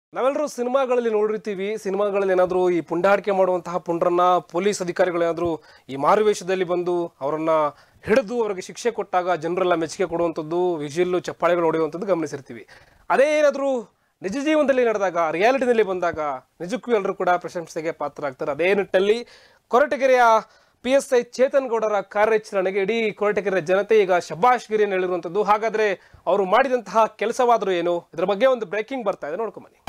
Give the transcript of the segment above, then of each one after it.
ನಾವೆಲ್ಲರೂ ಸಿನಿಮಾಗಳಲ್ಲಿ ನೋಡಿರ್ತೀವಿ ಸಿನಿಮಾಗಳಲ್ಲಿ ಏನಾದರೂ ಈ ಪುಂಡಾಟಿಕೆ ಮಾಡುವಂತಹ ಪುಂಡ್ರನ್ನ ಪೊಲೀಸ್ ಅಧಿಕಾರಿಗಳು ಏನಾದರೂ ಈ ಮಾರುವೇಷದಲ್ಲಿ ಬಂದು ಅವರನ್ನ ಹಿಡಿದು ಅವರಿಗೆ ಶಿಕ್ಷೆ ಕೊಟ್ಟಾಗ ಜನರೆಲ್ಲ ಮೆಚ್ಚುಗೆ ಕೊಡುವಂಥದ್ದು ವಿಜಿಲ್ಲು ಚಪ್ಪಾಳೆಗಳು ಹೊಡೆಯುವಂಥದ್ದು ಗಮನಿಸಿರ್ತೀವಿ ಅದೇ ಏನಾದರೂ ನಿಜ ಜೀವನದಲ್ಲಿ ನಡೆದಾಗ ರಿಯಾಲಿಟಿನಲ್ಲಿ ಬಂದಾಗ ನಿಜಕ್ಕೂ ಎಲ್ಲರೂ ಕೂಡ ಪ್ರಶಂಸೆಗೆ ಪಾತ್ರರಾಗ್ತಾರೆ ಅದೇ ನಿಟ್ಟಲ್ಲಿ ಕೊರಟಗೆರೆಯ ಪಿ ಎಸ್ ಐ ಚೇತನ್ ಗೌಡರ ಕಾರ್ಯಾಚರಣೆಗೆ ಇಡೀ ಕೊರಟಗೆರೆ ಜನತೆ ಈಗ ಶಬ್ಬಾಷ್ಗಿರಿಯನ್ನು ಹೇಳಿರುವಂಥದ್ದು ಹಾಗಾದ್ರೆ ಅವರು ಮಾಡಿದಂತಹ ಕೆಲಸವಾದರೂ ಏನು ಇದರ ಬಗ್ಗೆ ಒಂದು ಬ್ರೇಕಿಂಗ್ ಬರ್ತಾ ಇದೆ ನೋಡ್ಕೊಂಬನ್ನಿ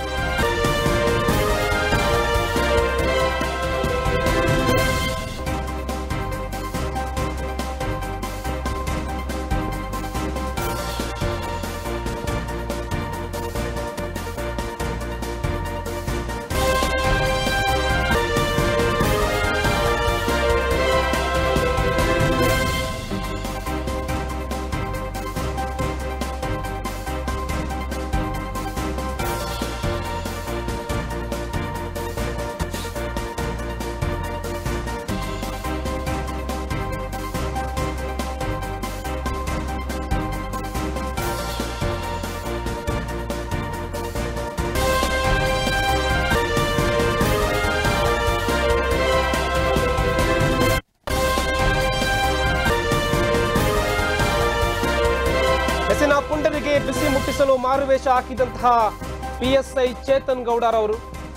ಹೆಸರಿನ ಪುಂಡರಿಗೆ ಬಿಸಿ ಮುಟ್ಟಿಸಲು ಮಾರುವೇಷ ಹಾಕಿದಂತಹ ಪಿ ಎಸ್ ಐ ಚೇತನ್ ಗೌಡರವರು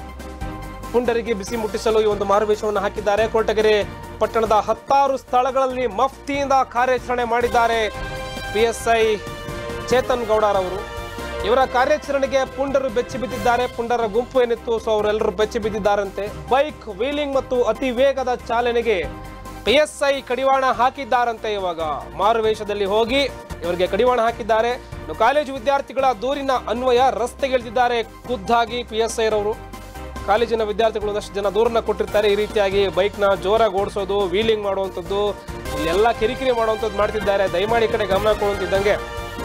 ಪುಂಡರಿಗೆ ಬಿಸಿ ಮುಟ್ಟಿಸಲು ಈ ಒಂದು ಮಾರುವೇಷವನ್ನು ಹಾಕಿದ್ದಾರೆ ಕೊರಟಗೆರೆ ಪಟ್ಟಣದ ಹತ್ತಾರು ಸ್ಥಳಗಳಲ್ಲಿ ಮಫ್ತಿಯಿಂದ ಕಾರ್ಯಾಚರಣೆ ಮಾಡಿದ್ದಾರೆ ಪಿ ಎಸ್ ಐ ಚೇತನ್ ಗೌಡರವರು ಇವರ ಕಾರ್ಯಾಚರಣೆಗೆ ಪುಂಡರು ಬೆಚ್ಚಿ ಬಿದ್ದಿದ್ದಾರೆ ಪುಂಡರ ಗುಂಪು ಏನಿತ್ತು ಸೊ ಅವರೆಲ್ಲರೂ ಬೆಚ್ಚಿ ಬಿದ್ದಿದ್ದಾರಂತೆ ಬೈಕ್ ವೀಲಿಂಗ್ ಮತ್ತು ಅತಿ ವೇಗದ ಚಾಲನೆಗೆ ಪಿ ಎಸ್ ಐ ಕಡಿವಾಣ ಹಾಕಿದ್ದಾರಂತೆ ಇವಾಗ ಮಾರುವೇಷದಲ್ಲಿ ಹೋಗಿ ಇವರಿಗೆ ಕಡಿವಾಣ ಹಾಕಿದ್ದಾರೆ ಇನ್ನು ಕಾಲೇಜು ವಿದ್ಯಾರ್ಥಿಗಳ ದೂರಿನ ಅನ್ವಯ ರಸ್ತೆಗಿಳಿದಿದ್ದಾರೆ ಖುದ್ದಾಗಿ ಪಿ ಎಸ್ ಐ ರವರು ಕಾಲೇಜಿನ ವಿದ್ಯಾರ್ಥಿಗಳು ಒಂದಷ್ಟು ಜನ ದೂರನ್ನ ಕೊಟ್ಟಿರ್ತಾರೆ ಈ ರೀತಿಯಾಗಿ ಬೈಕ್ನ ಜೋರಾಗಿ ಓಡಿಸೋದು ವೀಲಿಂಗ್ ಮಾಡುವಂಥದ್ದು ಇಲ್ಲೆಲ್ಲ ಕಿರಿಕಿರಿ ಮಾಡುವಂಥದ್ದು ಮಾಡ್ತಿದ್ದಾರೆ ದಯಮಾಡಿ ಈ ಕಡೆ ಗಮನ ಕೊಡುವಂತಿದ್ದಂಗೆ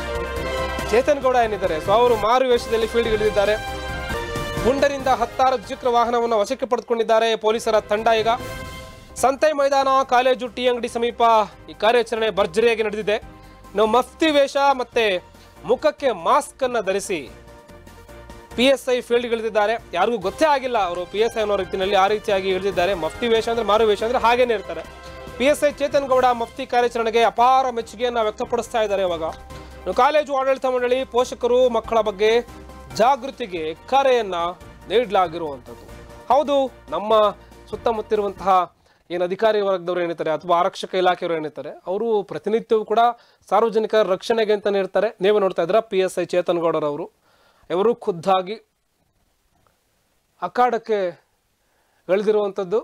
ಚೇತನ್ ಗೌಡ ಏನಿದ್ದಾರೆ ಸೊ ಅವರು ಮಾರು ವೇಷದಲ್ಲಿ ಫೀಲ್ಡ್ ಇಳಿದಿದ್ದಾರೆ ಪುಂಡರಿಂದ ಹತ್ತಾರು ದ್ವಿಚಕ್ರ ವಾಹನವನ್ನು ವಶಕ್ಕೆ ಪಡೆದುಕೊಂಡಿದ್ದಾರೆ ಪೊಲೀಸರ ತಂಡ ಈಗ ಸಂತೆ ಮೈದಾನ ಕಾಲೇಜು ಟಿ ಅಂಗಡಿ ಸಮೀಪ ಈ ಕಾರ್ಯಾಚರಣೆ ಭರ್ಜರಿಯಾಗಿ ನಡೆದಿದೆ ಇನ್ನು ಮಫ್ತಿ ವೇಷ ಮತ್ತೆ ಮುಖಕ್ಕೆ ಮಾಸ್ಕ್ ಅನ್ನ ಧರಿಸಿ ಪಿ ಎಸ್ ಐ ಫೀಲ್ಡ್ ಇಳಿದಿದ್ದಾರೆ ಯಾರಿಗೂ ಗೊತ್ತೇ ಆಗಿಲ್ಲ ಅವರು ಪಿ ಎಸ್ ಐ ಅನ್ನೋ ರೀತಿಯಲ್ಲಿ ಆ ರೀತಿಯಾಗಿ ಇಳಿದಿದ್ದಾರೆ ಮಫ್ತಿ ವೇಷ ಅಂದ್ರೆ ಮಾರು ವೇಷ ಅಂದ್ರೆ ಹಾಗೇನೆ ಇರ್ತಾರೆ P S I Chetan Gowda ಮಫ್ತಿ ಕಾರ್ಯಾಚರಣೆಗೆ ಅಪಾರ ಮೆಚ್ಚುಗೆಯನ್ನು ವ್ಯಕ್ತಪಡಿಸ್ತಾ ಇದ್ದಾರೆ ಇವಾಗ ಇನ್ನು ಕಾಲೇಜು ಆಡಳಿತ ಮಂಡಳಿ ಪೋಷಕರು ಮಕ್ಕಳ ಬಗ್ಗೆ ಜಾಗೃತಿಗೆ ಕರೆಯನ್ನ ನೀಡಲಾಗಿರುವಂಥದ್ದು ಹೌದು ನಮ್ಮ ಸುತ್ತಮುತ್ತಿರುವಂತಹ ಏನು ಅಧಿಕಾರಿ ವರ್ಗದವರು ಏನಿರ್ತಾರೆ ಅಥವಾ ಆರಕ್ಷಕ ಇಲಾಖೆಯವರು ಏನಿರ್ತಾರೆ ಅವರು ಪ್ರತಿನಿತ್ಯವೂ ಕೂಡ ಸಾರ್ವಜನಿಕರ ರಕ್ಷಣೆಗೆ ಅಂತಾನೆ ಇರ್ತಾರೆ ನೀವೇ ನೋಡ್ತಾ ಇದ್ದೀರಾ ಪಿ ಎಸ್ ಐ ಚೇತನ್ ಗೌಡರವರು ಇವರು ಖುದ್ದಾಗಿ ಅಖಾಡಕ್ಕೆ ಎಳೆದಿರುವಂಥದ್ದು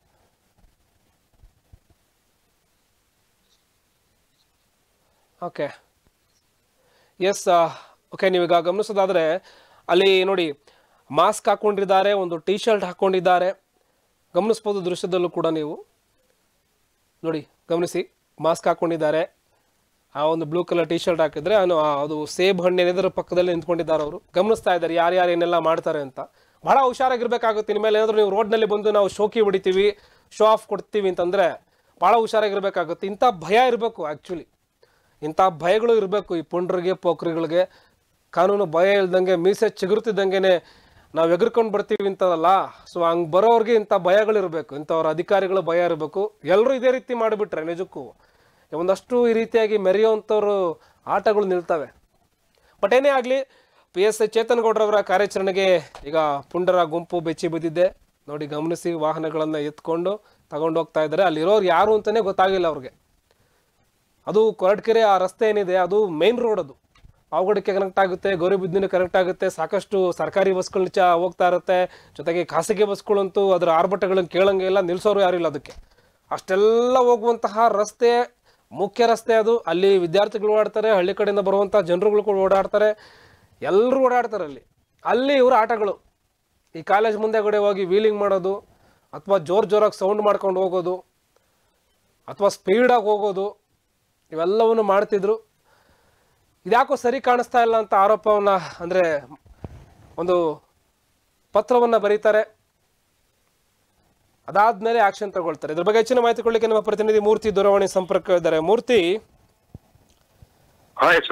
ಓಕೆ ಎಸ್ ಓಕೆ ನೀವೀಗ ಗಮನಿಸೋದಾದ್ರೆ ಅಲ್ಲಿ ನೋಡಿ ಮಾಸ್ಕ್ ಹಾಕೊಂಡಿದ್ದಾರೆ ಒಂದು ಟೀ ಶರ್ಟ್ ಹಾಕೊಂಡಿದ್ದಾರೆ ಗಮನಿಸ್ಬೋದು ದೃಶ್ಯದಲ್ಲೂ ಕೂಡ ನೀವು ನೋಡಿ ಗಮನಿಸಿ ಮಾಸ್ಕ್ ಹಾಕೊಂಡಿದ್ದಾರೆ ಆ ಒಂದು ಬ್ಲೂ ಕಲರ್ ಟೀ ಶರ್ಟ್ ಹಾಕಿದ್ರೆ ಅವನು ಆ- ಅದು ಸೇಬ್ ಹಣ್ಣು ಏನಿದ್ರ ಪಕ್ಕದಲ್ಲಿ ನಿಂತ್ಕೊಂಡಿದ್ದಾರೆ ಅವರು ಗಮನಿಸ್ತಾ ಇದ್ದಾರೆ ಯಾರ್ಯಾರು ಏನೆಲ್ಲ ಮಾಡ್ತಾರೆ ಅಂತ ಬಹಳ ಹುಷಾರಾಗಿರ್ಬೇಕಾಗುತ್ತೆ ಇನ್ಮೇಲೆ ಏನಾದ್ರು ನೀವು ರೋಡ್ನಲ್ಲಿ ಬಂದು ನಾವು ಶೋಕಿ ಹೊಡಿತೀವಿ ಶೋ ಆಫ್ ಕೊಡ್ತೀವಿ ಅಂತಂದ್ರೆ ಬಹಳ ಹುಷಾರಾಗಿರ್ಬೇಕಾಗುತ್ತೆ ಇಂಥ ಭಯ ಇರಬೇಕು ಆ್ಯಕ್ಚುಲಿ ಇಂಥ ಭಯಗಳು ಇರಬೇಕು ಈ ಪುಂಡ್ರಿಗೆ ಪೋಖ್ರಿಗಳಿಗೆ ಕಾನೂನು ಭಯ ಇಲ್ದಂಗೆ ಮೀಸೆ ಚಿಗುರುತ್ತಿದ್ದಂಗೆನೆ ನಾವು ಎಗರ್ಕೊಂಡು ಬರ್ತೀವಿ ಅಂತದಲ್ಲ ಸೊ ಹಂಗೆ ಬರೋರಿಗೆ ಇಂಥ ಭಯಗಳಿರಬೇಕು ಇಂಥವ್ರ ಅಧಿಕಾರಿಗಳು ಭಯ ಇರಬೇಕು ಎಲ್ಲರೂ ಇದೇ ರೀತಿ ಮಾಡಿಬಿಟ್ರೆ ನಿಜಕ್ಕೂ ಒಂದಷ್ಟು ಈ ರೀತಿಯಾಗಿ ಮೆರೆಯುವಂಥವ್ರು ಆಟಗಳು ನಿಲ್ತವೆ ಬಟ್ ಏನೇ ಆಗಲಿ ಪಿ ಎಸ್ ಐ ಚೇತನ್ ಗೌಡ್ರವರ ಕಾರ್ಯಾಚರಣೆಗೆ ಈಗ ಪುಂಡರ ಗುಂಪು ಬೆಚ್ಚಿ ಬಿದ್ದಿದೆ ನೋಡಿ ಗಮನಿಸಿ ವಾಹನಗಳನ್ನು ಎತ್ಕೊಂಡು ತಗೊಂಡು ಹೋಗ್ತಾ ಇದ್ದಾರೆ ಅಲ್ಲಿರೋರು ಯಾರು ಅಂತಲೇ ಗೊತ್ತಾಗಿಲ್ಲ ಅವ್ರಿಗೆ ಅದು ಕೊರಟಗೆರೆ ಆ ರಸ್ತೆ ಏನಿದೆ ಅದು ಮೇನ್ ರೋಡ್ ಅದು ಪಾವಗಡಕ್ಕೆ ಕನೆಕ್ಟ್ ಆಗುತ್ತೆ ಗೌರಿಬಿದ್ದಿನ ಕನೆಕ್ಟ್ ಆಗುತ್ತೆ ಸಾಕಷ್ಟು ಸರ್ಕಾರಿ ಬಸ್ಗಳು ಚ ಹೋಗ್ತಾ ಇರುತ್ತೆ ಜೊತೆಗೆ ಖಾಸಗಿ ಬಸ್ಗಳಂತೂ ಅದರ ಆರ್ಭಟಗಳನ್ನು ಕೇಳಂಗೆ ಇಲ್ಲ ನಿಲ್ಸೋರು ಯಾರಿಲ್ಲ ಅದಕ್ಕೆ ಅಷ್ಟೆಲ್ಲ ಹೋಗುವಂತಹ ರಸ್ತೆ ಮುಖ್ಯ ರಸ್ತೆ ಅದು ಅಲ್ಲಿ ವಿದ್ಯಾರ್ಥಿಗಳು ಓಡಾಡ್ತಾರೆ ಹಳ್ಳಿ ಕಡೆಯಿಂದ ಬರುವಂಥ ಜನರುಗಳು ಕೂಡ ಓಡಾಡ್ತಾರೆ ಎಲ್ಲರೂ ಓಡಾಡ್ತಾರೆ ಅಲ್ಲಿ ಅಲ್ಲಿ ಇವ್ರ ಆಟಗಳು ಈ ಕಾಲೇಜ್ ಮುಂದೆಗಡೆ ಹೋಗಿ ವೀಲಿಂಗ್ ಮಾಡೋದು ಅಥವಾ ಜೋರು ಜೋರಾಗಿ ಸೌಂಡ್ ಮಾಡ್ಕೊಂಡು ಹೋಗೋದು ಅಥವಾ ಸ್ಪೀಡಾಗಿ ಹೋಗೋದು ಇವೆಲ್ಲವನ್ನು ಮಾಡ್ತಿದ್ರು ಇದ್ಯಾಕೋ ಸರಿ ಕಾಣಿಸ್ತಾ ಇಲ್ಲ ಅಂತ ಆರೋಪವನ್ನ ಅಂದರೆ ಒಂದು ಪತ್ರವನ್ನು ಬರೀತಾರೆ ಅದಾದ್ಮೇಲೆ ಆಕ್ಷನ್ ತಗೊಳ್ತಾರೆ ಇದ್ರ ಬಗ್ಗೆ ಹೆಚ್ಚಿನ ಮಾಹಿತಿ ಕೊಡ್ಲಿಕ್ಕೆ ನಮ್ಮ ಪ್ರತಿನಿಧಿ ಮೂರ್ತಿ ದೂರವಾಣಿ ಸಂಪರ್ಕ ಇದ್ದಾರೆ ಮೂರ್ತಿ ಹಾ ಯಶ್ ರಾಜ್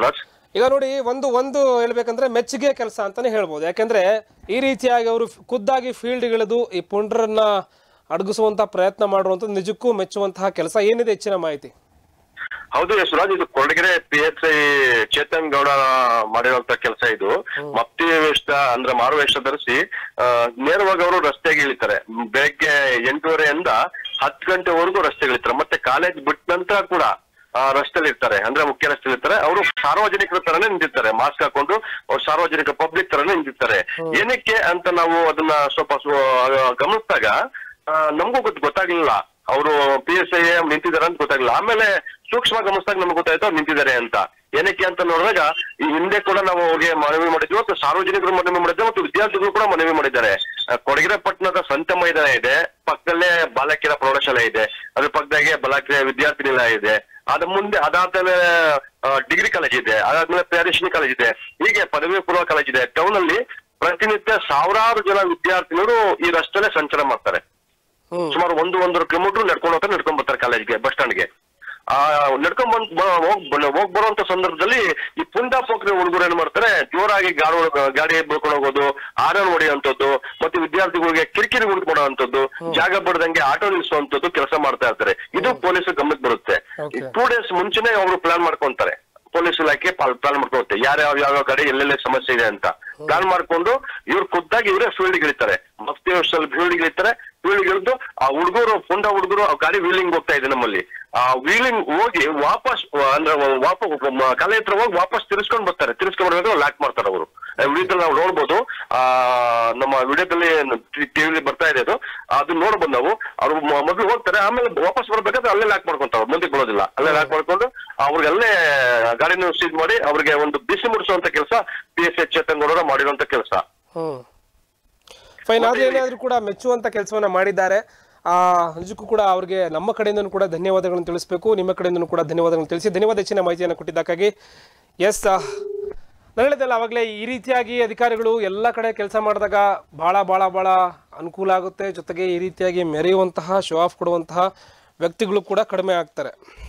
ಈಗ ನೋಡಿ ಒಂದು ಒಂದು ಹೇಳ್ಬೇಕಂದ್ರೆ ಮೆಚ್ಚುಗೆ ಕೆಲಸ ಅಂತಾನೆ ಹೇಳ್ಬೋದು ಯಾಕೆಂದ್ರೆ ಈ ರೀತಿಯಾಗಿ ಅವರು ಖುದ್ದಾಗಿ ಫೀಲ್ಡ್ಗಿಳಿದು ಈ ಪುಂಡ್ರನ್ನ ಅಡಗಿಸುವಂತಹ ಪ್ರಯತ್ನ ಮಾಡುವಂಥದ್ದು ನಿಜಕ್ಕೂ ಮೆಚ್ಚುವಂತಹ ಕೆಲಸ ಏನಿದೆ ಹೆಚ್ಚಿನ ಮಾಹಿತಿ ಹೌದು ಯಶರಾಜ್ ಇದು Koratagere P S I Chetan Gowda ಮಾಡಿರುವಂತ ಕೆಲಸ ಇದು ಮಪ್ತಿ ವೇಷ ಅಂದ್ರೆ ಮಾರು ವೇಷ ಧರಿಸಿ ಆ, ನೇರವಾಗಿ ಅವರು ರಸ್ತೆಗೆ ಇಳಿತಾರೆ ಬೆಳಗ್ಗೆ ಎಂಟೂವರೆಯಿಂದ ಹತ್ತು ಗಂಟೆವರೆಗೂ ರಸ್ತೆಗೆ ಇಳಿತಾರೆ ಮತ್ತೆ ಕಾಲೇಜ್ ಬಿಟ್ಟ ನಂತರ ಕೂಡ ಆ, ರಸ್ತೆಲಿ ಇರ್ತಾರೆ ಅಂದ್ರೆ ಮುಖ್ಯ ರಸ್ತೆಲಿ ಇರ್ತಾರೆ ಅವರು ಸಾರ್ವಜನಿಕರ ತರನೇ ನಿಂತಿರ್ತಾರೆ ಮಾಸ್ಕ್ ಹಾಕೊಂಡು ಅವ್ರು ಸಾರ್ವಜನಿಕ ಪಬ್ಲಿಕ್ ತರನೇ ನಿಂತಿರ್ತಾರೆ ಏನಕ್ಕೆ ಅಂತ ನಾವು ಅದನ್ನ ಸ್ವಲ್ಪ ಸ್ವ- ಗಮನಿಸಿದಾಗ ಆ, ನಮಗೂ ಗೊತ್ತು ಗೊತ್ತಾಗ್ಲಿಲ್ಲ ಅವರು ಪಿ ಎಸ್ ಐ ನಿಂತಿದ್ದಾರೆ ಅಂತ ಗೊತ್ತಾಗ್ಲಿಲ್ಲ ಆಮೇಲೆ ಸೂಕ್ಷ್ಮ ಗಮನಿಸಿದಾಗ ನಮ್ಗೆ ಗೊತ್ತಾಯ್ತು ಅವ್ರು ನಿಂತಿದ್ದಾರೆ ಅಂತ ಏನಕ್ಕೆ ಅಂತ ನೋಡಿದಾಗ ಈ ಹಿಂದೆ ಕೂಡ ನಾವು ಅವ್ರಿಗೆ ಮನವಿ ಮಾಡಿದ್ವಿ ಮತ್ತು ಸಾರ್ವಜನಿಕರು ಮನವಿ ಮಾಡಿದ್ವಿ ಮತ್ತು ವಿದ್ಯಾರ್ಥಿಗಳು ಕೂಡ ಮನವಿ ಮಾಡಿದ್ದಾರೆ ಆ, ಕೊಡಗೆರೆ ಪಟ್ಟಣದ ಸಂತ ಮೈದಾನ ಇದೆ ಪಕ್ಕದಲ್ಲೇ ಬಾಲಕಿಯರ ಪ್ರೌಢಶಾಲೆ ಇದೆ ಅದ್ರ ಪಕ್ಕದಾಗೆ ಬಾಲಕಿಯ ವಿದ್ಯಾರ್ಥಿ ನಿಲಯ ಇದೆ ಅದ ಮುಂದೆ ಅದಾದ್ಮೇಲೆ ಡಿಗ್ರಿ ಕಾಲೇಜ್ ಇದೆ ಅದಾದ್ಮೇಲೆ ಪ್ಯಾರಿಷನಿ ಕಾಲೇಜ್ ಇದೆ ಹೀಗೆ ಪದವಿ ಪೂರ್ವ ಕಾಲೇಜ್ ಇದೆ ಟೌನ್ ಅಲ್ಲಿ ಪ್ರತಿನಿತ್ಯ ಸಾವಿರಾರು ಜನ ವಿದ್ಯಾರ್ಥಿಗಳು ಈ ರಸ್ತೆಲೆ ಸಂಚಾರ ಮಾಡ್ತಾರೆ ಹ್ಮ್ ಸುಮಾರು ಒಂದು ಒಂದೂವರೆ ಕಿಲೋಮೀಟರ್ ನಡ್ಕೊಂಡು ಹೋಗ್ತಾರೆ ನಡ್ಕೊಂಡ್ ಬರ್ತಾರೆ ಕಾಲೇಜ್ಗೆ ಬಸ್ ಸ್ಟ್ಯಾಂಡ್ಗೆ ಆ ನಡ್ಕೊಂಡ್ ಬಂದ್ ಬ- ಹೋಗ್ ಬ- ಹೋಗ್ ಬರುವಂತ ಸಂದರ್ಭದಲ್ಲಿ ಈ ಪುಂಡ ಪೋಖ್ರಿ ಹುಡುಗರು ಏನ್ ಮಾಡ್ತಾರೆ ಜೋರಾಗಿ ಗಾಡಿ ಹೊಡ್- ಗಾಡಿ ಬಳ್ಕೊಂಡು ಹೋಗೋದು ಆರನ್ ಹೊಡೆಯುವಂತದ್ದು ಮತ್ತೆ ವಿದ್ಯಾರ್ಥಿಗಳಿಗೆ ಕಿರಿಕಿರಿ ಹುಡುಕೊಡುವಂತದ್ದು ಜಾಗ ಬಿಡದಂಗೆ ಆಟೋ ನಿಲ್ಲಿಸುವಂತದ್ದು ಕೆಲಸ ಮಾಡ್ತಾ ಇರ್ತಾರೆ ಇದು ಪೊಲೀಸ್ ಗಮನಕ್ಕೆ ಬರುತ್ತೆ Okay. ಟೂ ಡೇಸ್ ಮುಂಚೆನೆ ಅವರು ಪ್ಲಾನ್ ಮಾಡ್ಕೊಂತಾರೆ ಪೊಲೀಸ್ ಇಲಾಖೆ ಪ್ಲಾನ್ ಮಾಡ್ಕೊಳುತ್ತೆ ಯಾರ್ಯಾವ ಯಾವ ಕಡೆ ಎಲ್ಲೆಲ್ಲ ಸಮಸ್ಯೆ ಇದೆ ಅಂತ ಪ್ಲಾನ್ ಮಾಡ್ಕೊಂಡು ಇವ್ರು ಖುದ್ದಾಗಿ ಇವರೇ ಫೀಲ್ಡ್ ಇಳಿತಾರೆ ಮಫ್ತಿ ವರ್ಷದಲ್ಲಿ ಫೀಲ್ಡ್ ಇಳಿತಾರೆ ಫೀಲ್ಡ್ ಇಳಿದು ಆ ಹುಡುಗರು ಪುಂಡ ಹುಡುಗರು ಆ ಗಾಡಿ ವೀಲಿಂಗ್ ಹೋಗ್ತಾ ಇದೆ ನಮ್ಮಲ್ಲಿ ಆ ವೀಲಿಂಗ್ ಹೋಗಿ ವಾಪಸ್ ಅಂದ್ರೆ ವಾಪಸ್ ಕಲೆ ಹತ್ರ ಹೋಗಿ ವಾಪಸ್ ತಿರ್ಸ್ಕೊಂಡ್ ಬರ್ತಾರೆ ತಿರ್ಸ್ಕೊಂಡ್ ಬರ್ಬೇಕು ಲಾಕ್ ಮಾಡ್ತಾರೆ ಅವರು ವಿಡಿಯೋದಲ್ಲಿ ನಾವು ನೋಡ್ಬೋದು ಆ ನಮ್ಮ ವಿಡಿಯೋದಲ್ಲಿ ಟಿವಿಲಿ ಬರ್ತಾ ಇದೆ ಅದು ಅದನ್ನ ನೋಡ್ಬೋದು ನಾವು ಅವ್ರು ಮ- ಮೊದ್ಲು ಹೋಗ್ತಾರೆ ಆಮೇಲೆ ವಾಪಸ್ ಬರ್ಬೇಕಾದ್ರೆ ಅಲ್ಲೇ ಲಾಕ್ ಮಾಡ್ಕೊಂತಾರೆ ಮುಂದಕ್ಕೆ ಬರೋದಿಲ್ಲ ಅಲ್ಲೇ ಲಾಕ್ ಮಾಡ್ಕೊಂಡು ಅವ್ರಿಗೆ ಅಲ್ಲೇ ಗಾಡಿನ ಸೀಜ್ ಮಾಡಿ ಅವ್ರಿಗೆ ಒಂದು ಬಿಸಿ ಮುಡಿಸುವಂತ ಕೆಲಸ ಪಿ ಎಸ್ ಎಚ್ ಚೇತನ್ ಗೌಡರ ಮಾಡಿರುವಂತ ಕೆಲಸ ಹ್ಮ್ ಫೈನ್ ಆದ್ರೆ ಏನಾದ್ರೂ ಕೂಡ ಮೆಚ್ಚುವಂತ ಕೆಲಸವನ್ನ ಮಾಡಿದ್ದಾರೆ ಆ ನಿಜಕ್ಕೂ ಕೂಡ ಅವ್ರಿಗೆ ನಮ್ಮ ಕಡೆಯಿಂದನೂ ಕೂಡ ಧನ್ಯವಾದಗಳನ್ನು ತಿಳಿಸಬೇಕು ನಿಮ್ಮ ಕಡೆಯಿಂದನೂ ಕೂಡ ಧನ್ಯವಾದಗಳನ್ನು ತಿಳಿಸಿ ಧನ್ಯವಾದ ಹೆಚ್ಚಿನ ಮಾಹಿತಿಯನ್ನು ಕೊಟ್ಟಿದ್ದಕ್ಕಾಗಿ ಎಸ್ ನಾನು ಹೇಳಿದೆಲ್ಲ ಆವಾಗಲೇ ಈ ರೀತಿಯಾಗಿ ಅಧಿಕಾರಿಗಳು ಎಲ್ಲ ಕಡೆ ಕೆಲಸ ಮಾಡಿದಾಗ ಭಾಳ ಭಾಳ ಭಾಳ ಅನುಕೂಲ ಆಗುತ್ತೆ ಜೊತೆಗೆ ಈ ರೀತಿಯಾಗಿ ಮೆರೆಯುವಂತಹ ಶೋ ಆಫ್ ಕೊಡುವಂತಹ ವ್ಯಕ್ತಿಗಳು ಕೂಡ ಕಡಿಮೆ ಆಗ್ತಾರೆ